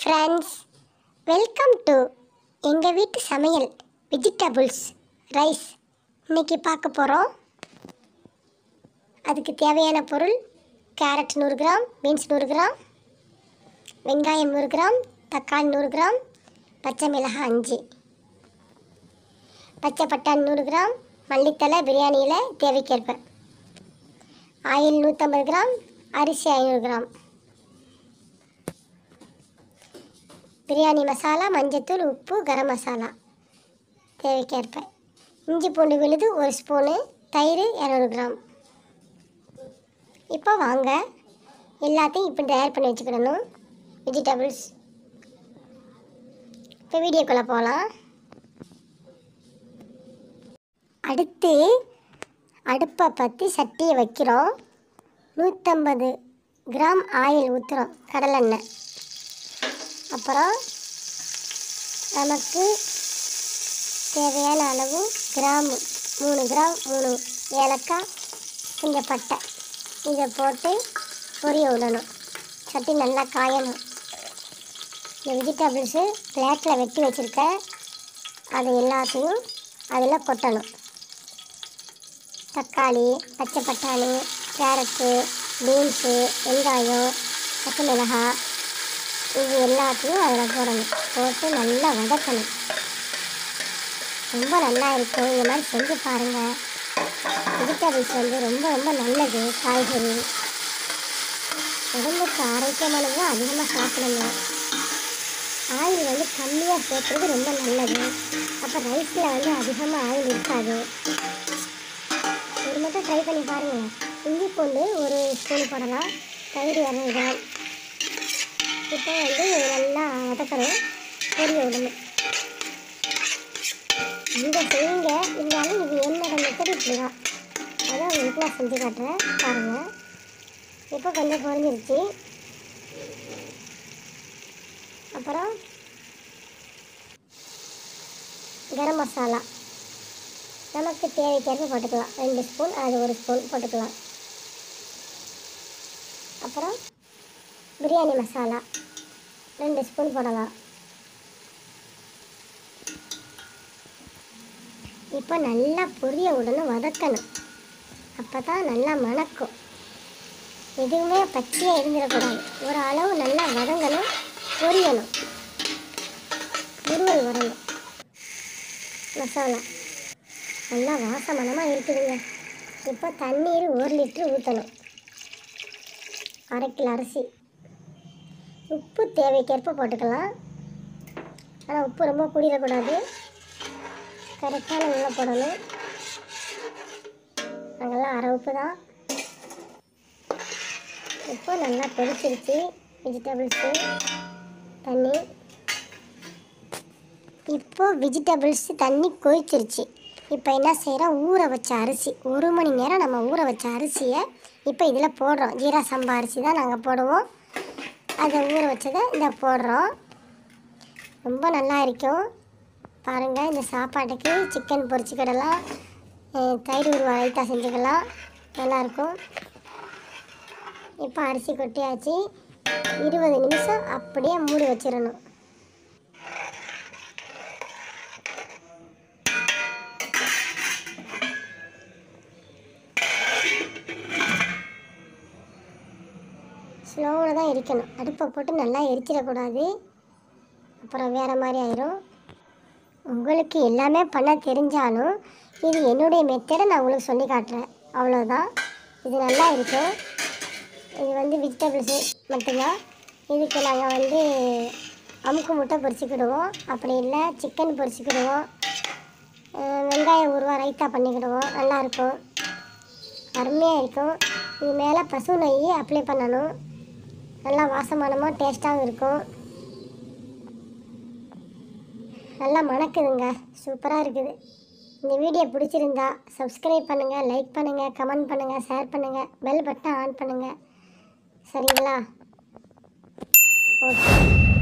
friends welcome to எங்கள் வீட்டு சமையல் வெஜிடபிள்ஸ் ரைஸ் இன்னைக்கு பார்க்க போகிறோம் அதுக்கு தேவையான பொருள் கேரட் நூறு கிராம் பீன்ஸ் நூறு கிராம் வெங்காயம் நூறு கிராம் தக்காளி நூறு கிராம் பச்சை மிளகாய் அஞ்சு பச்சை பட்டாணி நூறு கிராம் மல்லித்தலை பிரியாணியில் தேவைக்கேற்ப ஆயில் நூற்றம்பது கிராம் அரிசி ஐநூறு கிராம் பிரியாணி மசாலா மஞ்சத்தூள் உப்பு கரம் மசாலா தேவைக்கேற்ப இஞ்சி பூண்டு விழுது ஒரு ஸ்பூனு தயிர் இரநூறு கிராம் இப்போ வாங்க எல்லாத்தையும் இப்படி தயார் பண்ணி வச்சுக்கிடணும் வெஜிடபிள்ஸ் இப்போ வீடியோக்குள்ளே போகலாம் அடுத்து அடுப்பை பற்றி சட்டியை வைக்கிறோம் நூற்றம்பது கிராம் ஆயில் ஊற்றுறோம் கடலெண்ணெய் அப்புறம் நமக்கு தேவையான அளவு கிராம்பு மூணு கிராம் மூணு ஏலக்காய் கொஞ்சம் பட்டை இதை போட்டு பொரிய விடணும் சட்டி நல்லா காயணும் இந்த வெஜிடபிள்ஸு பிளேட்டில் வெட்டி வச்சுருக்கேன் அது எல்லாத்தையும் அதில் கொட்டணும் தக்காளி பச்சை பட்டாணி கேரட்டு பீன்ஸு வெங்காயம் பச்சை மிளகாய் இது எல்லாத்தையும் அதில் போடணும் போட்டு நல்லா வதக்கணும் ரொம்ப நல்லா இருக்கும் இந்த மாதிரி செஞ்சு பாருங்கள் வெஜிடபிள்ஸ் வந்து ரொம்ப ரொம்ப நல்லது காய்கறி உடம்புக்கு ஆரோக்கியமானது அதிகமாக சாப்பிடணும் ஆயில் வந்து கம்மியாக சேர்க்குறது ரொம்ப நல்லது அப்போ ரைஸில் வந்து அதிகமாக ஆயில் இருக்காது ஒரு மட்டும் ட்ரை பண்ணி பாருங்கள் இஞ்சி பூண்டு ஒரு ஸ்பூன் போடலாம் தயிர் இரநூறு கிராம் இப்போ வந்து நல்லா வதக்கணும் பொரிய விடணும் இந்த செய்யுங்க இருந்தாலும் இது என்னோட மெத்தட் இப்படி தான் அதான் உங்களுக்கு நான் செஞ்சு காட்டுறேன் பாருங்கள் இப்போ கொஞ்சம் குறைஞ்சிருச்சு அப்புறம் கரம் மசாலா நமக்கு தேவைக்கேற்ப போட்டுக்கலாம் ரெண்டு ஸ்பூன் அது ஒரு ஸ்பூன் போட்டுக்கலாம் அப்புறம் பிரியாணி மசாலா ரெண்டு ஸ்பூன் போடலாம் இப்போ நல்லா பொரிய உடனே வதக்கணும் அப்போ தான் நல்லா மணக்கும் எதுவுமே பச்சையாக இருந்துடக்கூடாது ஒரு அளவு நல்லா வதங்கணும் பொரியணும் முருவல் வரணும் மசாலா நல்லா வாசமனமாக இருக்குதுங்க இப்போ தண்ணீர் ஒரு லிட்ரு ஊற்றணும் அரை கிலோ அரிசி உப்பு தேவைக்கேற்ப போட்டுக்கலாம் ஆனால் உப்பு ரொம்ப கூடிடக்கூடாது கரெக்டான உள்ள போடணும் நாங்கள்லாம் அரை உப்பு தான் இப்போ நல்லா கொதிச்சிருச்சு வெஜிடபிள்ஸு தண்ணி இப்போ வெஜிடபிள்ஸ் தண்ணி கொதிச்சிருச்சு இப்போ என்ன செய்கிறோம் ஊற வச்ச அரிசி ஒரு மணி நேரம் நம்ம ஊற வச்ச அரிசியை இப்போ இதில் போடுறோம் ஜீரா சம்பா அரிசி தான் நாங்கள் போடுவோம் அதை ஊற வச்சதை இந்த போடுறோம் ரொம்ப நல்லா இருக்கும் பாருங்கள் இந்த சாப்பாட்டுக்கு சிக்கன் பொரிச்சிக்கிடலாம் அஹ் தயிர் உருவா ரைத்தா செஞ்சுக்கலாம் நல்லாயிருக்கும் இப்போ அரிசி கொட்டியாச்சு இருபது நிமிஷம் அப்படியே மூடி வச்சிடணும் ஸ்லோவில் தான் எரிக்கணும் அடுப்பை போட்டு நல்லா எரிச்சிடக்கூடாது அப்புறம் வேறு மாதிரி ஆயிரும் உங்களுக்கு எல்லாமே பண்ண தெரிஞ்சாலும் இது என்னுடைய மெத்தடை நான் உங்களுக்கு சொல்லி காட்டுறேன் அவ்வளோதான் இது நல்லா இருக்கும் இது வந்து வெஜிடபிள்ஸு மட்டும்தான் இதுக்கு நாங்கள் வந்து அமுக்கு முட்டை பொரிச்சிக்கிடுவோம் அப்படி இல்லை சிக்கன் பொரிச்சிக்கிடுவோம் அஹ் வெங்காயம் உருவா ரைத்தா பண்ணிக்கிடுவோம் நல்லாயிருக்கும் அருமையாக இருக்கும் இது மேலே பசு நெய் அப்ளை பண்ணணும் நல்லா வாசமானமாக டேஸ்ட்டாகவும் இருக்கும் நல்லா மணக்குதுங்க சூப்பராக இருக்குது இந்த வீடியோ பிடிச்சிருந்தா சப்ஸ்கிரைப் பண்ணுங்கள் லைக் பண்ணுங்கள் கமெண்ட் பண்ணுங்கள் ஷேர் பண்ணுங்கள் பெல் பட்டன் ஆன் பண்ணுங்கள் சரிங்களா ஓகே